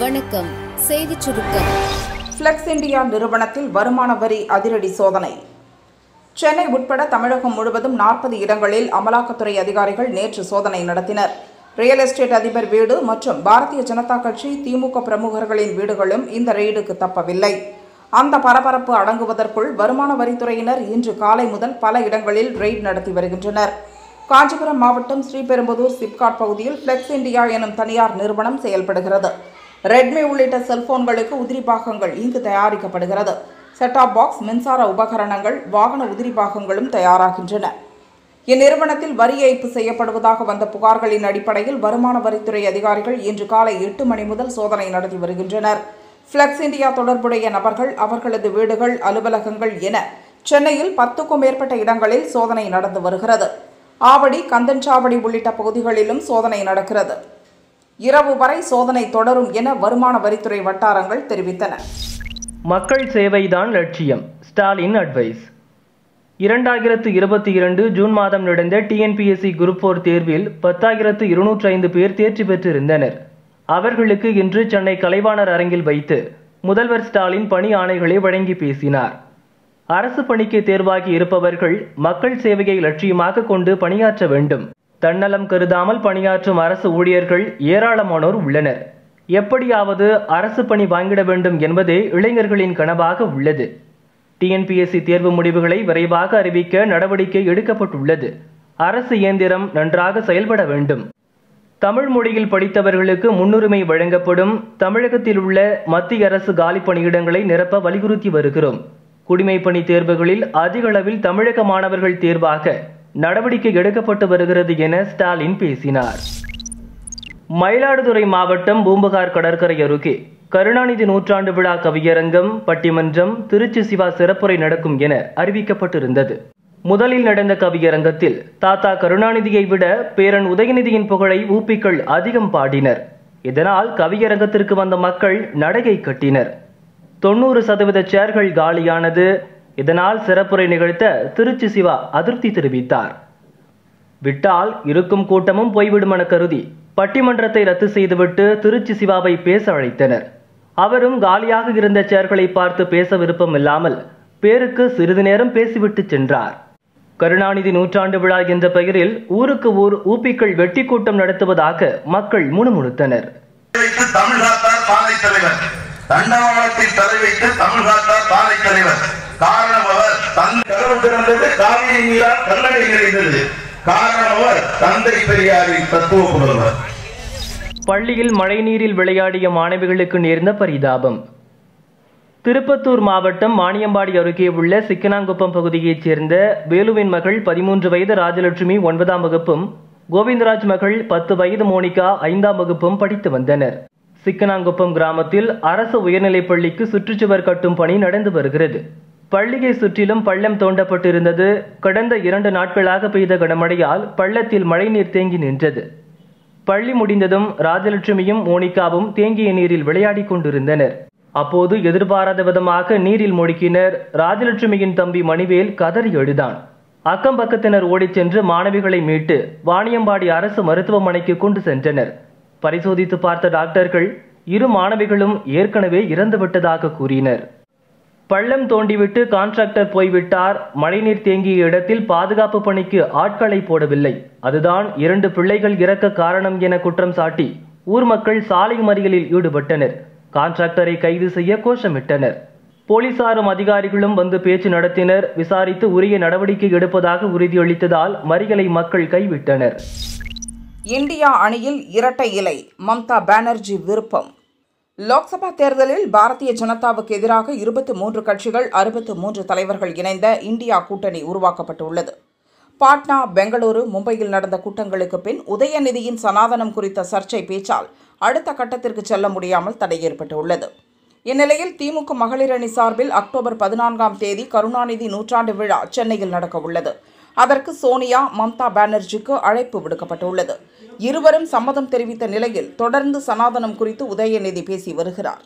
வணக்கம் செய்திச் சுருக்கம் ஃப்ளெக்ஸ் இந்தியா நிறுவனத்தில் வருமான வரி அதிரடி சோதனை சென்னை உட்பட தமிழகம் முழுவதும் நாற்பது இடங்களில் அமலாக்கத்துறை அதிகாரிகள் நேற்று சோதனை நடத்தினர் ரியல் எஸ்டேட் அதிபர் வீடு மற்றும் பாரதிய ஜனதா கட்சி திமுக பிரமுகர்களின் வீடுகளும் இந்த ரெய்டுக்கு தப்பவில்லை அந்த பரபரப்பு அடங்குவதற்குள் வருமான வரித்துறையினர் இன்று காலை முதல் பல இடங்களில் ரெய்ட் நடத்தி வருகின்றனர் காஞ்சிபுரம் மாவட்டம் ஸ்ரீபெரும்புதூர் சிப்காட் பகுதியில் ஃப்ளெக்ஸ் இந்தியா எனும் தனியார் நிறுவனம் செயல்படுகிறது ரெட்மி உள்ளிட்ட செல்போன்களுக்கு உதிரி பாகங்கள் இங்கு தயாரிக்கப்படுகிறது செட்டாப் பாக்ஸ் மின்சார உபகரணங்கள் வாகன உதிரி பாகங்களும் தயாராகின்றன இந்நிறுவனத்தில் வரி ஏய்ப்பு செய்யப்படுவதாக வந்த புகார்களின் அடிப்படையில் வருமான வரித்துறை அதிகாரிகள் இன்று காலை எட்டு மணி முதல் சோதனை நடத்தி வருகின்றனர் ஃப்ளெக்ஸ் இந்தியா தொடர்புடைய நபர்கள் அவர்களது வீடுகள் அலுவலகங்கள் என சென்னையில் பத்துக்கும் மேற்பட்ட இடங்களில் சோதனை நடந்து வருகிறது ஆவடி கந்தன்சாவடி உள்ளிட்ட பகுதிகளிலும் சோதனை நடக்கிறது இரவு வரை சோதனை தொடரும் என வருமான வரித்துறை வட்டாரங்கள் தெரிவித்தன மக்கள் சேவைதான் லட்சியம் ஸ்டாலின் அட்வைஸ் இரண்டாயிரத்து இருபத்தி இரண்டு ஜூன் மாதம் நடந்த டிஎன்பிஎஸ்சி குரூப் ஃபோர் தேர்வில் பத்தாயிரத்து இருநூற்றி ஐந்து பேர் தேர்ச்சி பெற்றிருந்தனர் அவர்களுக்கு இன்று சென்னை கலைவாணர் அரங்கில் வைத்து முதல்வர் ஸ்டாலின் பணி ஆணைகளை வழங்கி பேசினார் அரசு பணிக்கு தேர்வாகி இருப்பவர்கள் மக்கள் சேவையை லட்சியமாக கொண்டு பணியாற்ற வேண்டும் தன்னலம் கருதாமல் பணியாற்றும் அரசு ஊழியர்கள் ஏராளமானோர் உள்ளனர் எப்படியாவது அரசு பணி வாங்கிட வேண்டும் என்பதே இளைஞர்களின் கனவாக உள்ளது டிஎன்பிஎஸ்சி தேர்வு முடிவுகளை விரைவாக அறிவிக்க நடவடிக்கை எடுக்கப்பட்டுள்ளது அரசு இயந்திரம் நன்றாக செயல்பட வேண்டும் தமிழ் மொழியில் படித்தவர்களுக்கு முன்னுரிமை வழங்கப்படும் தமிழகத்தில் உள்ள மத்திய அரசு காலி பணியிடங்களை நிரப்ப வலியுறுத்தி வருகிறோம் குடிமைப்பணி தேர்வுகளில் அதிக அளவில் தமிழக மாணவர்கள் தேர்வாக நடவடிக்கை எடுக்கப்பட்டு வருகிறது என ஸ்டாலின் பேசினார் மயிலாடுதுறை மாவட்டம் பூம்புகார் கடற்கரை அருகே கருணாநிதி நூற்றாண்டு விழா கவியரங்கம் பட்டிமன்றம் திருச்சி சிவா சிறப்புரை நடக்கும் என அறிவிக்கப்பட்டிருந்தது முதலில் நடந்த கவியரங்கத்தில் தாத்தா கருணாநிதியை விட பேரன் உதயநிதியின் புகழை ஊப்பிக்கள் அதிகம் பாடினர் இதனால் கவியரங்கத்திற்கு வந்த மக்கள் நடையை கட்டினர் தொண்ணூறு சதவீத சேர்கள் காலியானது இதனால் சிறப்புரை நிகழ்த்த திருச்சி சிவா அதிருப்தி தெரிவித்தார் விட்டால் இருக்கும் கூட்டமும் போய்விடுமென கருதி பட்டிமன்றத்தை ரத்து செய்துவிட்டு திருச்சி சிவாவை பேச அழைத்தனர் அவரும் காலியாக இருந்த சேர்களை பார்த்து பேச விருப்பம் இல்லாமல் பேருக்கு சிறிது நேரம் பேசிவிட்டு சென்றார் கருணாநிதி நூற்றாண்டு விழா என்ற பெயரில் ஊருக்கு ஊர் ஊப்பிக்கள் வெட்டி கூட்டம் நடத்துவதாக மக்கள் முணுமுணுத்தனர் வைத்து தமிழ்காத்தார் பானை தலைவர் தண்டவாளத்தில் தலை வைத்து தமிழ்காத்தார் பானை தலைவர் காரணம் அவர் தன் கதவு திறந்தது காவிரி நீரால் கல்லணை நிறைந்தது காரணம் அவர் தந்தை பெரியாரின் தத்துவ புதல்வர் பள்ளியில் மழைநீரில் விளையாடிய மாணவிகளுக்கு நேர்ந்த பரிதாபம் திருப்பத்தூர் மாவட்டம் மானியம்பாடி அருகே உள்ள சிக்கனாங்குப்பம் பகுதியைச் சேர்ந்த வேலுவின் மகள் பதிமூன்று வயது ராஜலட்சுமி ஒன்பதாம் வகுப்பும் கோவிந்தராஜ் மகள் பத்து வயது மோனிகா ஐந்தாம் வகுப்பும் படித்து வந்தனர் சிக்கனாங்குப்பம் கிராமத்தில் அரசு உயர்நிலைப் பள்ளிக்கு சுற்றுச்சுவர் கட்டும் பணி நடந்து வருகிறது பள்ளியை சுற்றிலும் பள்ளம் தோண்டப்பட்டிருந்தது கடந்த இரண்டு நாட்களாக பெய்த கனமழையால் பள்ளத்தில் மழைநீர் தேங்கி நின்றது பள்ளி முடிந்ததும் ராஜலட்சுமியும் மோனிகாவும் தேங்கிய நீரில் விளையாடிக் கொண்டிருந்தனர் அப்போது எதிர்பாராத விதமாக நீரில் மூழ்கினர் ராஜலட்சுமியின் தம்பி மணிவேல் கதறி எழுதான் அக்கம் பக்கத்தினர் ஓடிச் சென்று மாணவிகளை மீட்டு வாணியம்பாடி அரசு மருத்துவமனைக்கு கொண்டு சென்றனர் பரிசோதித்து பார்த்த டாக்டர்கள் இரு மாணவிகளும் ஏற்கனவே இறந்துவிட்டதாக கூறினர் பள்ளம் தோண்டிவிட்டு கான்ட்ராக்டர் போய்விட்டார் மழைநீர் தேங்கிய இடத்தில் பாதுகாப்பு பணிக்கு ஆட்களை போடவில்லை அதுதான் இரண்டு பிள்ளைகள் இறக்க காரணம் என குற்றம் சாட்டி ஊர் மக்கள் சாலை மறியலில் ஈடுபட்டனர் கான்ட்ராக்டரை கைது செய்ய கோஷமிட்டனர் போலீசாரும் அதிகாரிகளும் வந்து பேச்சு நடத்தினர் விசாரித்து உரிய நடவடிக்கை எடுப்பதாக உறுதியளித்ததால் மறியலை மக்கள் கைவிட்டனர் இந்தியா அணியில் இரட்டை இலை மம்தா பானர்ஜி விருப்பம் லோக்சபா தேர்தலில் பாரதிய ஜனதாவுக்கு எதிராக இருபத்தி மூன்று கட்சிகள் அறுபத்து மூன்று தலைவர்கள் இணைந்த இந்தியா கூட்டணி உருவாக்கப்பட்டுள்ளது பாட்னா பெங்களூரு மும்பையில் நடந்த கூட்டங்களுக்கு பின் உதயநிதியின் சனாதனம் குறித்த சர்ச்சை பேச்சால் அடுத்த கட்டத்திற்கு செல்ல முடியாமல் தடை ஏற்பட்டுள்ளது இந்நிலையில் திமுக மகளிர் அணி சார்பில் அக்டோபர் பதினான்காம் தேதி கருணாநிதி நூற்றாண்டு விழா சென்னையில் நடக்க உள்ளது அதற்கு சோனியா மம்தா பானர்ஜிக்கு அழைப்பு விடுக்கப்பட்டுள்ளது இருவரும் சம்மதம் தெரிவித்த நிலையில் தொடர்ந்து சனாதனம் குறித்து உதயநிதி பேசி வருகிறார்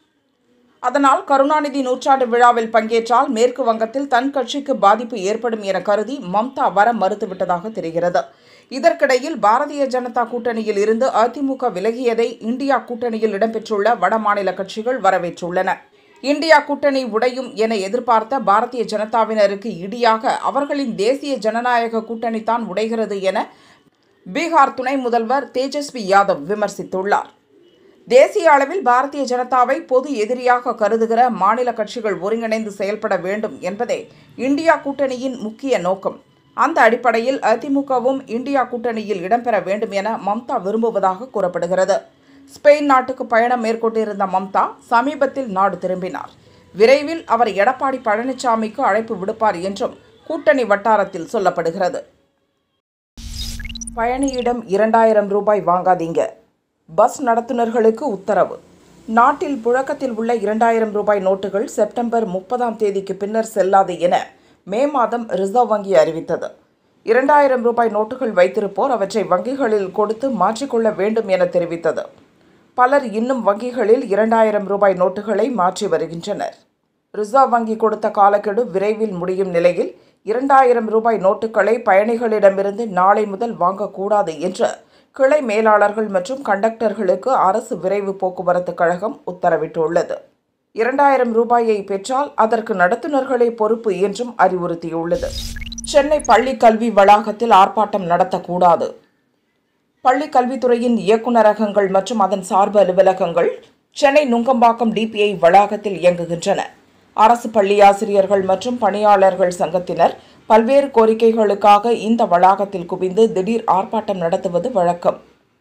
அதனால் கருணாநிதி நூற்றாண்டு விழாவில் பங்கேற்றால் மேற்கு வங்கத்தில் தன் கட்சிக்கு பாதிப்பு ஏற்படும் என கருதி மம்தா வர மறுத்துவிட்டதாக தெரிகிறது இதற்கிடையில் பாரதிய ஜனதா கூட்டணியில் இருந்து அதிமுக விலகியதை இந்தியா கூட்டணியில் இடம்பெற்றுள்ள வட மாநில கட்சிகள் வரவேற்றுள்ளன இந்தியா கூட்டணி உடையும் என எதிர்பார்த்த பாரதிய ஜனதாவினருக்கு இடியாக அவர்களின் தேசிய ஜனநாயக கூட்டணிதான் உடைகிறது என பீகார் துணை முதல்வர் தேஜஸ்வி யாதவ் விமர்சித்துள்ளார் தேசிய அளவில் பாரதிய ஜனதாவை பொது எதிரியாக கருதுகிற மாநில கட்சிகள் ஒருங்கிணைந்து செயல்பட வேண்டும் என்பதே இந்தியா கூட்டணியின் முக்கிய நோக்கம் அந்த அடிப்படையில் அதிமுகவும் இந்தியா கூட்டணியில் இடம்பெற வேண்டும் என மம்தா விரும்புவதாக கூறப்படுகிறது ஸ்பெயின் நாட்டுக்கு பயணம் மேற்கொண்டிருந்த மம்தா சமீபத்தில் நாடு திரும்பினார் விரைவில் அவர் எடப்பாடி பழனிசாமிக்கு அழைப்பு விடுப்பார் என்றும் கூட்டணி வட்டாரத்தில் சொல்லப்படுகிறது பயணியிடம் இரண்டாயிரம் ரூபாய் வாங்காதீங்க பஸ் நடத்துனர்களுக்கு உத்தரவு நாட்டில் புழக்கத்தில் உள்ள இரண்டாயிரம் ரூபாய் நோட்டுகள் செப்டம்பர் முப்பதாம் தேதிக்கு பின்னர் செல்லாது என மே மாதம் ரிசர்வ் வங்கி அறிவித்தது இரண்டாயிரம் ரூபாய் நோட்டுகள் வைத்திருப்போர் அவற்றை வங்கிகளில் கொடுத்து மாற்றிக்கொள்ள வேண்டும் என தெரிவித்தது பலர் இன்னும் வங்கிகளில் இரண்டாயிரம் ரூபாய் நோட்டுகளை மாற்றி வருகின்றனர் ரிசர்வ் வங்கி கொடுத்த காலக்கெடு விரைவில் முடியும் நிலையில் இரண்டாயிரம் ரூபாய் நோட்டுகளை பயணிகளிடமிருந்து நாளை முதல் வாங்கக்கூடாது என்று கிளை மேலாளர்கள் மற்றும் கண்டக்டர்களுக்கு அரசு விரைவு போக்குவரத்து கழகம் உத்தரவிட்டுள்ளது இரண்டாயிரம் ரூபாயை பெற்றால் அதற்கு நடத்துனர்களே பொறுப்பு என்றும் அறிவுறுத்தியுள்ளது சென்னை பள்ளி கல்வி வளாகத்தில் ஆர்ப்பாட்டம் நடத்தக்கூடாது பள்ளி கல்வித்துறையின் இயக்குநரகங்கள் மற்றும் அதன் சார்பு அலுவலகங்கள் சென்னை நுங்கம்பாக்கம் டிபிஐ வளாகத்தில் இயங்குகின்றன அரசு பள்ளி ஆசிரியர்கள் மற்றும் பணியாளர்கள் சங்கத்தினர் பல்வேறு கோரிக்கைகளுக்காக இந்த வளாகத்தில் குவிந்து திடீர் ஆர்ப்பாட்டம் நடத்துவது வழக்கம்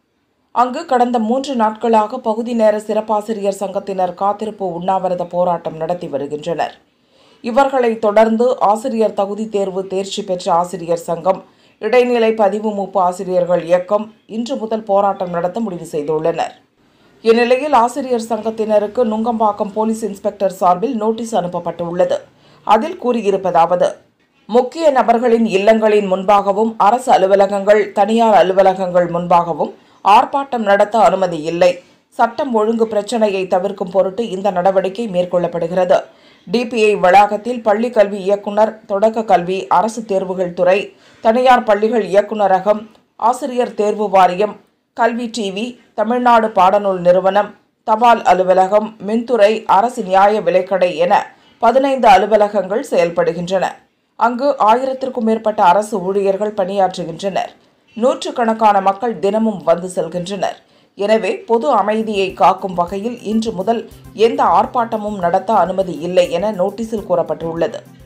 அங்கு கடந்த மூன்று நாட்களாக பகுதி நேர சிறப்பாசிரியர் சங்கத்தினர் காத்திருப்பு உண்ணாவிரத போராட்டம் நடத்தி வருகின்றனர் இவர்களை தொடர்ந்து ஆசிரியர் தகுதி தேர்வு தேர்ச்சி பெற்ற ஆசிரியர் சங்கம் இடைநிலை பதிவு மூப்பு ஆசிரியர்கள் இயக்கம் இன்று முதல் போராட்டம் நடத்த முடிவு செய்துள்ளனர் இந்நிலையில் ஆசிரியர் சங்கத்தினருக்கு நுங்கம்பாக்கம் போலீஸ் இன்ஸ்பெக்டர் சார்பில் நோட்டீஸ் அனுப்பப்பட்டுள்ளது அதில் கூறியிருப்பதாவது முக்கிய நபர்களின் இல்லங்களின் முன்பாகவும் அரசு அலுவலகங்கள் தனியார் அலுவலகங்கள் முன்பாகவும் ஆர்ப்பாட்டம் நடத்த அனுமதி இல்லை சட்டம் ஒழுங்கு பிரச்சனையை தவிர்க்கும் பொருட்டு இந்த நடவடிக்கை மேற்கொள்ளப்படுகிறது டிபிஐ வளாகத்தில் பள்ளி கல்வி இயக்குனர் தொடக்க கல்வி அரசு தேர்வுகள் துறை தனியார் பள்ளிகள் இயக்குநரகம் ஆசிரியர் தேர்வு வாரியம் கல்வி டிவி தமிழ்நாடு பாடநூல் நிறுவனம் தபால் அலுவலகம் மின்துறை அரசு நியாய விலைக்கடை என பதினைந்து அலுவலகங்கள் செயல்படுகின்றன அங்கு ஆயிரத்திற்கும் மேற்பட்ட அரசு ஊழியர்கள் பணியாற்றுகின்றனர் நூற்றுக்கணக்கான மக்கள் தினமும் வந்து செல்கின்றனர் எனவே பொது அமைதியை காக்கும் வகையில் இன்று முதல் எந்த ஆர்ப்பாட்டமும் நடத்த அனுமதி இல்லை என நோட்டீஸில் கூறப்பட்டுள்ளது